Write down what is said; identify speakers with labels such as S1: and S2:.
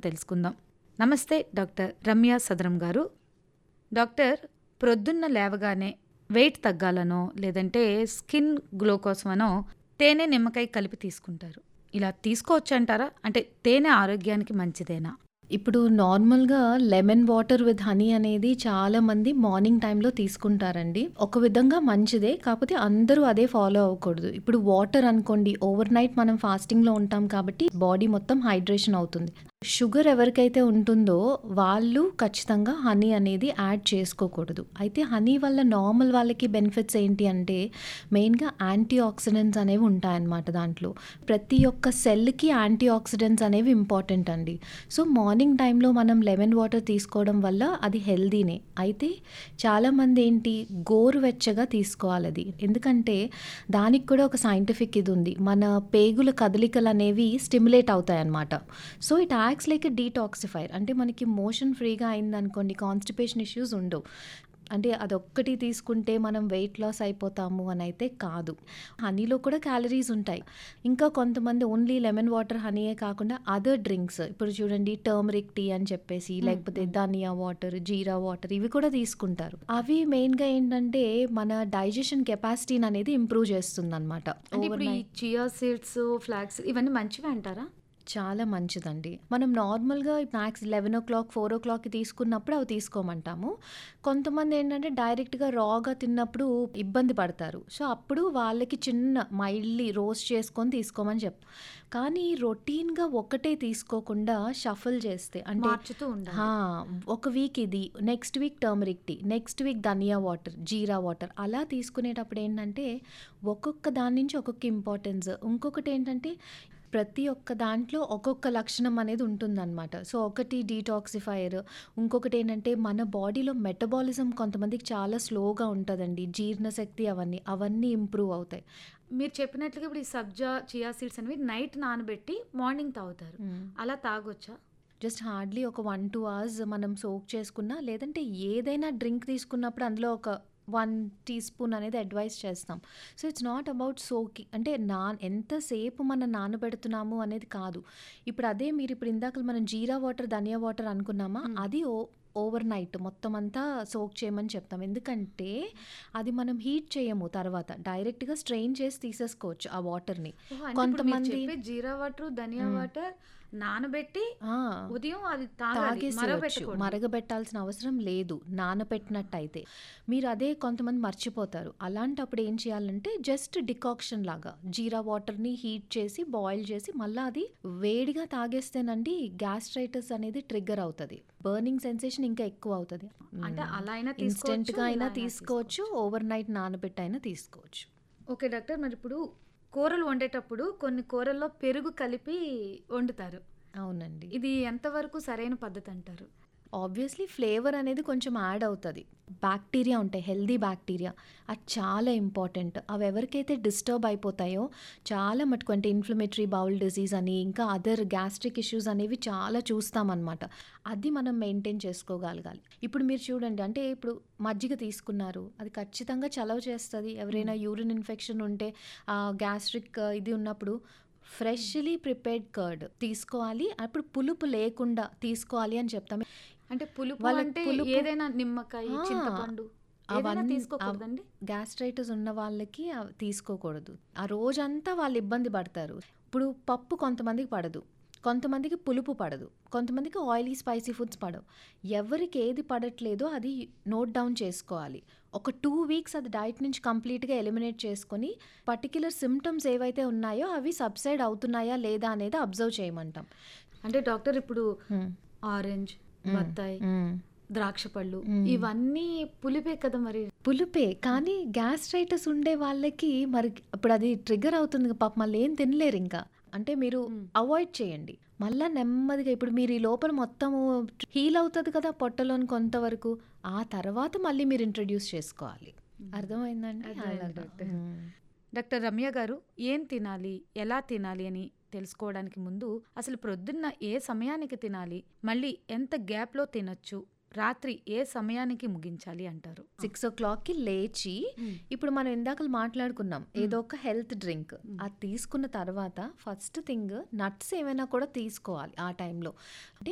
S1: తెలుసుకుందాం నమస్తే డాక్టర్ రమ్య సదరం గారు డాక్టర్ ప్రొద్దున్న లేవగానే వెయిట్ తగ్గాలనో లేదంటే స్కిన్ గ్లో కోసమనో తేనె నిమ్మకాయ కలిపి తీసుకుంటారు ఇలా తీసుకోవచ్చు అంటారా అంటే తేనె ఆరోగ్యానికి మంచిదేనా
S2: ఇప్పుడు నార్మల్‌గా లెమన్ వాటర్ విత్ హనీ అనేది చాలా మంది మార్నింగ్ టైంలో తీసుకుంటారండి. ఒక విధంగా మంచిదే. కాకపోతే అందరూ అదే ఫాలో అవ్వకూడదు. ఇప్పుడు వాటర్ అనుకోండి ఓవర్ నైట్ మనం ఫాస్టింగ్‌లో ఉంటాం కాబట్టి బాడీ మొత్తం హైడ్రేషన్ అవుతుంది. షుగర్ ఎవరికైతే ఉంటుందో వాళ్ళు ఖచ్చితంగా హనీ అనేది యాడ్ చేసుకోకూడదు. అయితే హనీ వల్ల నార్మల్ వాళ్ళకి బెనిఫిట్స్ ఏంటి అంటే మెయిన్‌గా యాంటీ ఆక్సిడెంట్స్ అనేవి ఉంటాయన్నమాట దాంట్లో. ప్రతి ఒక్క సెల్‌కి యాంటీ ఆక్సిడెంట్స్ అనేవి ఇంపార్టెంట్ అండి. సో మార్నింగ్ టైంలో మనం లెమన్ వాటర్ తీసుకోవడం వల్ల అది హెల్తీనే. అయితే చాలామంది ఏంటి గోరువెచ్చగా తీసుకోవాలది. ఎందుకంటే దానికి కూడా ఒక సైంటిఫిక్ ఇది ఉంది. మన పేగుల కదలికలు అనేవి స్టిమ్యులేట్ అవుతాయన్నమాట. So it acts like a detoxifier. అంటే మనకి మోషన్ ఫ్రీగా అయిందనుకోండి కాన్‌స్టిపేషన్ ఇష్యూస్ ఉండవు. అంటే అదొక్కటి తీసుకుంటే మనం వెయిట్ లాస్ అయిపోతాము అనైతే కాదు. హనీలో కూడా క్యాలరీస్ ఉంటాయి. ఇంకా కొంతమంది ఓన్లీ లెమన్ వాటర్ హనీయే కాకుండా అదర్ డ్రింక్స్ ఇప్పుడు చూడండి టర్మరిక్ టీ అని చెప్పేసి
S1: హ్మ్.
S2: లేకపోతే
S1: హ్మ్.
S2: ధనియా వాటర్, జీరా వాటర్ ఇవి కూడా తీసుకుంటారు. అవి మెయిన్‌గా ఏంటంటే మన డైజెషన్ కెపాసిటీని అనేది ఇంప్రూవ్ చేస్తుందన్నమాట.
S1: అంటే
S2: ఓవర్
S1: ఇప్పుడు ఈ
S2: నైట్
S1: చియా సీడ్స్, ఫ్లాక్స్ ఇవన్నీ మంచివే అంటారా?
S2: చాలా మంచిదండి. మనం నార్మల్‌గా స్నాక్స్ 11:00, 4:00కి తీసుకున్నప్పుడు అవి తీసుకోమంటాము. కొంతమంది ఏంటంటే డైరెక్ట్‌గా రాగా తిన్నప్పుడు ఇబ్బంది పడతారు. సో అప్పుడు వాళ్ళకి చిన్న మైల్డ్‌లీ రోస్ట్ చేసుకొని తీసుకోమని చెప్తాం. కానీ రొటీన్‌గా ఒకటే తీసుకోకుండా షఫుల్ చేస్తే అంటే
S1: మార్చుతూ ఉండాలి.
S2: ఆ! ఒక వీక్ ఇది, next week turmeric tea, next week dhaniya water, jeera water అలా తీసుకునేటప్పుడు ఏంటంటే ఒక్కొక్క దాని నుంచి ఒక్కొక్క ఇంపార్టెన్స్. ఇంకొకటి ఏంటంటే ప్రతి ఒక్క దాంట్లో ఒక్కొక్క లక్షణం అనేది ఉంటుందన్నమాట. సో ఒకటి డీటాక్సిఫైయర్ ఇంకొకటి ఏంటంటే మన బాడీలో మెటబాలిజం కొంతమందికి చాలా స్లోగా ఉంటదండి. జీర్ణశక్తి అవన్నీ. అవన్నీ ఇంప్రూవ్ అవుతాయి.
S1: మీరు చెప్పినట్లుగా ఇప్పుడు ఈ సబ్జా, చియా సీడ్స్ అనేవి నైట్ నానబెట్టి మార్నింగ్ తాగుతారు.
S2: హ్మ్.
S1: అలా తాగొచ్చా?
S2: జస్ట్ హార్డ్‌లీ ఒక 1, 2 అవర్స్ మనం సోక్ చేసుకున్నా లేదంటే ఏదైనా డ్రింక్ తీసుకున్నప్పుడు అందులో ఒక 1 టీ స్పూన్ అనేది అడ్వైస్ చేస్తాం. So it's not about soaking అంటే నా ఎంతసేపు మనం నానబెడుతున్నాము అనేది కాదు. ఇప్పుడు అదే మీరు ఇప్పుడు ఇందాకల మనం జీరా వాటర్, ధనియా వాటర్ అనుకున్నామా
S1: హ్మ్.
S2: అది ఓ ఓవర్ నైట్ మొత్తం అంతా సోక్ చేయమని చెప్తాం. ఎందుకంటే అది మనం హీట్ చేయము తర్వాత. డైరెక్ట్‌గా స్ట్రెయిన్ చేసి తీసేసుకోవచ్చు ఆ వాటర్‌ని.
S1: ఓహో! అంటే ఇప్పుడు మీరు
S2: కొంతమంది
S1: చెప్పే జీరా వాటర్, ధనియా
S2: హ్మ్.
S1: వాటర్ నానబెట్టి
S2: ఆ!
S1: ఉదయం అది తాగాలి.
S2: తాగేసేయొచ్చు.
S1: మరగబెట్టకూడదు.
S2: మరగబెట్టాల్సిన అవసరం లేదు. నానపెట్టినట్టయితే. మీరు అదే కొంతమంది మర్చిపోతారు. అలాంటప్పుడు ఏం చేయాలంటే జస్ట్ డికాక్షన్ లాగా జీరా వాటర్‌ని హీట్ చేసి బాయిల్ చేసి మళ్ళా అది వేడిగా తాగేస్తేనండి గ్యాస్ట్రైటిస్ అనేది ట్రిగ్గర్ అవుతది. బర్నింగ్ సెన్సేషన్ ఇంకా ఎక్కువ అవుతది.
S1: అంటే
S2: హ్మ్.
S1: అలా అయినా తీసుకోవచ్చు.
S2: ఇన్‌స్టంట్‌గా
S1: ఇలా
S2: అయినా
S1: అయినా
S2: తీసుకోవచ్చు.
S1: తీసుకోవచ్చు.
S2: ఓవర్ నైట్ నానబెట్టి అయినా తీసుకోవచ్చు.
S1: Okay doctor. మరి ఇప్పుడు కూరలు వండేటప్పుడు కొన్ని కూరల్లో పెరుగు కలిపి వండుతారు.
S2: అవునండి.
S1: ఇది ఎంతవరకు సరైన పద్ధతి అంటారు?
S2: ఆబ్వియస్‌లీ ఫ్లేవర్ అనేది కొంచెం యాడ్ అవుతది. బాక్టీరియా ఉంటాయి. Healthy bacteria. అది చాలా ఇంపార్టెంట్. అవి ఎవరికైతే డిస్టర్బ్ అయిపోతాయో చాలా మటుకు అంటే ఇన్‌ఫ్లమేటరీ బౌల్ డిసీజ్ అని ఇంకా అదర్ గ్యాస్ట్రిక్ ఇష్యూస్ అనేవి చాలా చూస్తామన్నమాట. అది మనం మెయింటైన్ చేసుకోగలగాలి. ఇప్పుడు మీరు చూడండి అంటే ఇప్పుడు మజ్జిగ తీసుకున్నారు. అది ఖచ్చితంగా చలవ చేస్తది. ఎవరైనా
S1: హ్మ్.
S2: యూరిన్ ఇన్ఫెక్షన్ ఉంటే ఆహ్, గ్యాస్ట్రిక్ ఇది ఉన్నప్పుడు
S1: హ్మ్.
S2: ఫ్రెష్‌లీ ప్రిపేర్డ్ కర్డ్ తీసుకోవాలి. అప్పుడు పులుపు లేకుండా తీసుకోవాలి అని చెప్తాం.
S1: అంటే పులుపు
S2: వాళ్ళకి
S1: అంటే
S2: పులుపు
S1: ఏదైనా నిమ్మకాయ,
S2: ఆ!
S1: చింతపండు ఏదైనా
S2: అవన్నీ అవ్
S1: తీసుకోకూడదండి?
S2: గ్యాస్ట్రైటిస్ ఉన్న వాళ్ళకి అవి తీసుకోకూడదు. ఆ రోజంతా వాళ్ళు ఇబ్బంది పడతారు. ఇప్పుడు పప్పు కొంతమందికి పడదు. కొంతమందికి పులుపు పడదు. కొంతమందికి ఆయిలీ స్పైసీ ఫుడ్స్ పడవు. ఎవరికి ఏది పడట్లేదో అది నోట్ డౌన్ చేసుకోవాలి. ఒక 2 వీక్స్ అది డైట్ నుంచి కంప్లీట్‌గా ఎలిమినేట్ చేసుకొని పర్టిక్యులర్ సింప్టమ్స్ ఏవైతే ఉన్నాయో అవి సబ్సైడ్ అవుతున్నాయా లేదా అనేది అబ్జర్వ్ చేయమంటాం.
S1: అంటే డాక్టర్ ఇప్పుడు
S2: హ్మ్.
S1: ఆరెంజ్,
S2: హ్మ్.
S1: బత్తాయి,
S2: హ్మ్.
S1: ద్రాక్ష పళ్ళు
S2: హ్మ్.
S1: ఇవన్నీ పులిపే కదా మరి.
S2: పులుపే. కానీ గ్యాస్ట్రైటిస్ ఉండే వాళ్ళకి మరి ఇప్పుడు అది ట్రిగ్గర్ అవుతుంది. పాపం ఆళ్ళేం తినలేరింకా. అంటే మీరు
S1: హ్మ్.
S2: అవాయిడ్ చేయండి. మళ్ళా నెమ్మదిగా ఇప్పుడు మీరు ఈ లోపల మొత్తము హీల్ అవుతది కదా పొట్టలోని కొంతవరకు. ఆ తర్వాత మళ్ళీ మీరు ఇంట్రొడ్యూస్ చేసుకోవాలి.
S1: హ్మ్.
S2: అర్థమైందండి?
S1: అర్థమైంది
S2: అలాగా.
S1: డాక్టర్.
S2: హ్మ్.
S1: డాక్టర్ రమ్య గారు ఏం తినాలి? ఎలా తినాలి అని తెలుసుకోవడానికి ముందు అసలు ప్రొద్దున్న ఏ సమయానికి తినాలి? మళ్ళీ ఎంత గ్యాప్‌లో తినొచ్చు? రాత్రి ఏ సమయానికి ముగించాలి అంటారు?
S2: 6:00కి లేచి
S1: హ్మ్.
S2: ఇప్పుడు మనం ఇందాకల మాట్లాడుకున్నాం.
S1: హ్మ్.
S2: ఏదో ఒక హెల్త్ డ్రింక్.
S1: హ్మ్.
S2: అది తీసుకున్న తర్వాత ఫస్ట్ థింగ్ నట్స్ ఏమైనా కూడా తీసుకోవాలి ఆ టైంలో. అంటే